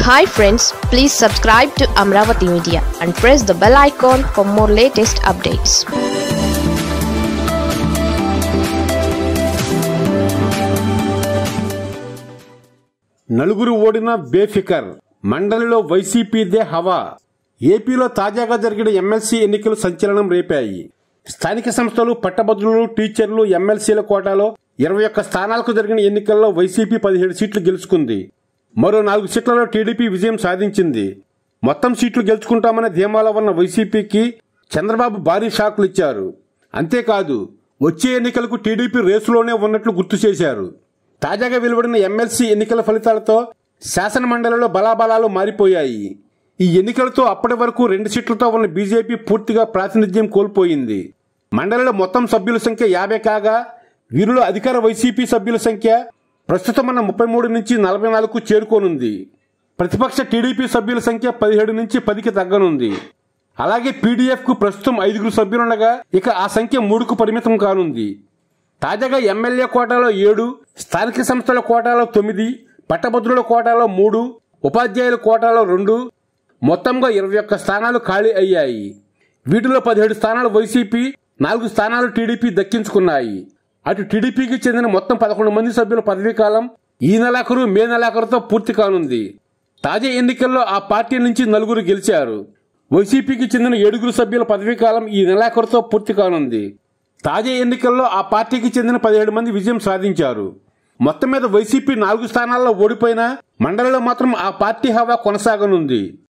hi friends please subscribe to Amaravati media and press the bell icon for more latest updates నలుగురు ఓడిన బేఫికర్ మండలిలో వైసీపీదే హవా ఏపీలో తాజాగా జరిగిన ఎమ్మెల్సీ ఎన్నికలు సంచలనం రేపాయి స్థానిక సంస్థలు పట్టభద్రులు టీచర్లు ఎమ్మెల్సీల కోటాలో ఇరవై ఒక్క స్థానాలకు జరిగిన ఎన్నికల్లో వైసీపీ పదిహేడు సీట్లు గెలుచుకుంది మరో నాలుగు సీట్లలో టీడీపీ విజయం సాధించింది మొత్తం సీట్లు గెలుచుకుంటామనే ధీమాలో ఉన్న వైసీపీకి చంద్రబాబు భారీ షాకులు ఇచ్చారు అంతేకాదు వచ్చే ఎన్నికలకు టీడీపీ రేసులోనే ఉన్నట్లు గుర్తు చేశారు తాజాగా వెలువడిన ఎమ్మెల్సీ ఎన్నికల ఫలితాలతో శాసన మండలిలో బలాబలాలు మారిపోయాయి ఈ ఎన్నికలతో అప్పటి వరకు రెండు సీట్లతో ఉన్న బీజేపీ పూర్తిగా ప్రాతినిధ్యం కోల్పోయింది మండలిలో మొత్తం సభ్యుల సంఖ్య యాభై కాగా వీరిలో అధికార వైసీపీ సభ్యుల సంఖ్య ప్రస్తుతం ఉన్న ముప్పై మూడు నుంచి నలభై నాలుగుకు చేరుకోనుంది ప్రతిపక్ష టీడీపీ సభ్యుల సంఖ్య పదిహేడు నుంచి పదికి తగ్గనుంది అలాగే పీడీఎఫ్ కు ప్రస్తుతం ఐదుగురు సభ్యులుండగా ఇక ఆ సంఖ్య మూడుకు పరిమితం కానుంది తాజాగా ఎమ్మెల్యే కోటాలో ఏడు స్థానిక సంస్థల కోటాలో తొమ్మిది పట్టభద్రుల కోటాలో మూడు ఉపాధ్యాయుల కోటాలో రెండు మొత్తంగా ఇరవై ఒక్క స్థానాలు ఖాళీ అయ్యాయి వీటిలో పదిహేడు స్థానాలు వైసీపీ నాలుగు స్థానాలు టీడీపీ దక్కించుకున్నాయి అటు టీడీపీకి చెందిన మొత్తం పదకొండు మంది సభ్యుల పదవీకాలం ఈ నెలాఖరు మే నెలాఖరుతో పూర్తి కానుంది తాజా ఎన్నికల్లో ఆ పార్టీ నుంచి నలుగురు గెలిచారు వైసీపీకి చెందిన ఏడుగురు సభ్యుల పదవీకాలం ఈ నెలాఖరుతో పూర్తి కానుంది తాజా ఎన్నికల్లో ఆ పార్టీకి చెందిన పదిహేడు మంది విజయం సాధించారు మొత్తం మీద వైసీపీ నాలుగు స్థానాల్లో ఓడిపోయినా మండలిలో మాత్రం ఆ పార్టీ హవా కొనసాగనుంది